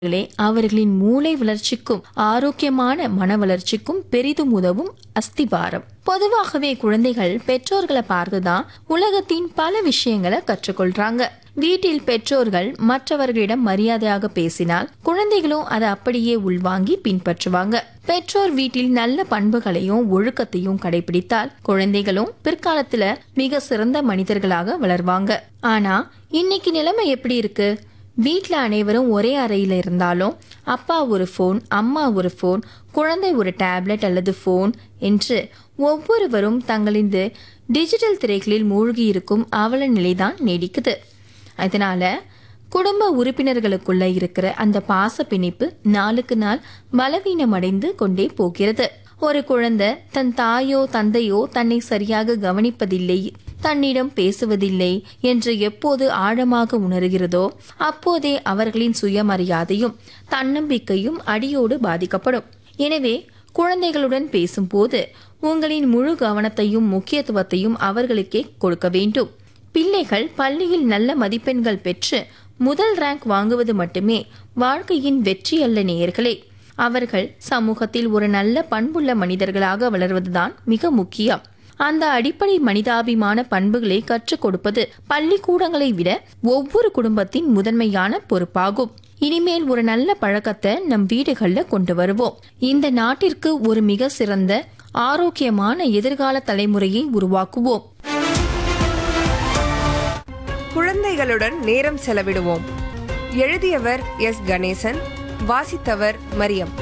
களே அவர்களின் மூளை வளர்ச்சிக்கும் ஆரோக்கியமான மன வளர்ச்சிக்கும் பெரிதும் உதவும் அஸ்திவாரம் பொதுவாகவே குழந்தைகள் பெற்றோர்களை பார்த்துதான் உலகத்தின் பல விஷயங்களை கற்றுக்கொள்றாங்க வீட்டில் பெற்றோர்கள் மற்றவர்களிடம் மரியாதையாக பேசினால் குழந்தைகளும் அதை அப்படியே உள்வாங்கி பின்பற்றுவாங்க பெற்றோர் வீட்டில் நல்ல பண்புகளையும் ஒழுக்கத்தையும் கடைபிடித்தால் குழந்தைகளும் பிற்காலத்துல மிக சிறந்த மனிதர்களாக வளர்வாங்க ஆனா இன்னைக்கு நிலைமை எப்படி இருக்கு வீட்ல அனைவரும் ஒரே அறையில இருந்தாலும் அப்பா ஒரு ஃபோன் அம்மா ஒரு ஃபோன் குழந்தை ஒரு டேப்லெட் அல்லது ஃபோன் என்று ஒவ்வொருவரும் தங்களின் டிஜிட்டல் திரைகளில் மூழ்கி இருக்கும் அவல நிலைதான் நீடிக்குது அதனால குடும்ப உறுப்பினர்களுக்குள்ள இருக்கிற அந்த பாச பிணைப்பு நாளுக்கு நாள் பலவீனமடைந்து கொண்டே போகிறது ஒரு குழந்தை தன் தாயோ தந்தையோ தன்னை சரியாக கவனிப்பதில்லை தன்னிடம் பேசுவதில்லை என்று எப்போது ஆழமாக உணர்கிறதோ அப்போதே அவர்களின் சுயமரியாதையும் தன்னம்பிக்கையும் அடியோடு பாதிக்கப்படும் எனவே குழந்தைகளுடன் பேசும்போது உங்களின் முழு கவனத்தையும் முக்கியத்துவத்தையும் அவர்களுக்கே கொடுக்க வேண்டும் பிள்ளைகள் பள்ளியில் நல்ல மதிப்பெண்கள் பெற்று முதல் ரேங்க் வாங்குவது மட்டுமே வாழ்க்கையின் வெற்றி அல்ல நேயர்களே அவர்கள் சமூகத்தில் ஒரு நல்ல பண்புள்ள மனிதர்களாக வளர்வதுதான் மிக முக்கியம் அந்த அடிப்படை மனிதாபிமான பண்புகளை கற்றுக் கொடுப்பது பள்ளிக்கூடங்களை விட ஒவ்வொரு குடும்பத்தின் முதன்மையான பொறுப்பாகும் இனிமேல் ஒரு நல்ல பழக்கத்தை நம் வீடுகள்ல கொண்டு வருவோம் இந்த நாட்டிற்கு ஒரு மிக சிறந்த ஆரோக்கியமான எதிர்கால தலைமுறையை உருவாக்குவோம் குழந்தைகளுடன் நேரம் செலவிடுவோம் எழுதியவர் எஸ் கணேசன் வாசித்தவர் மரியம்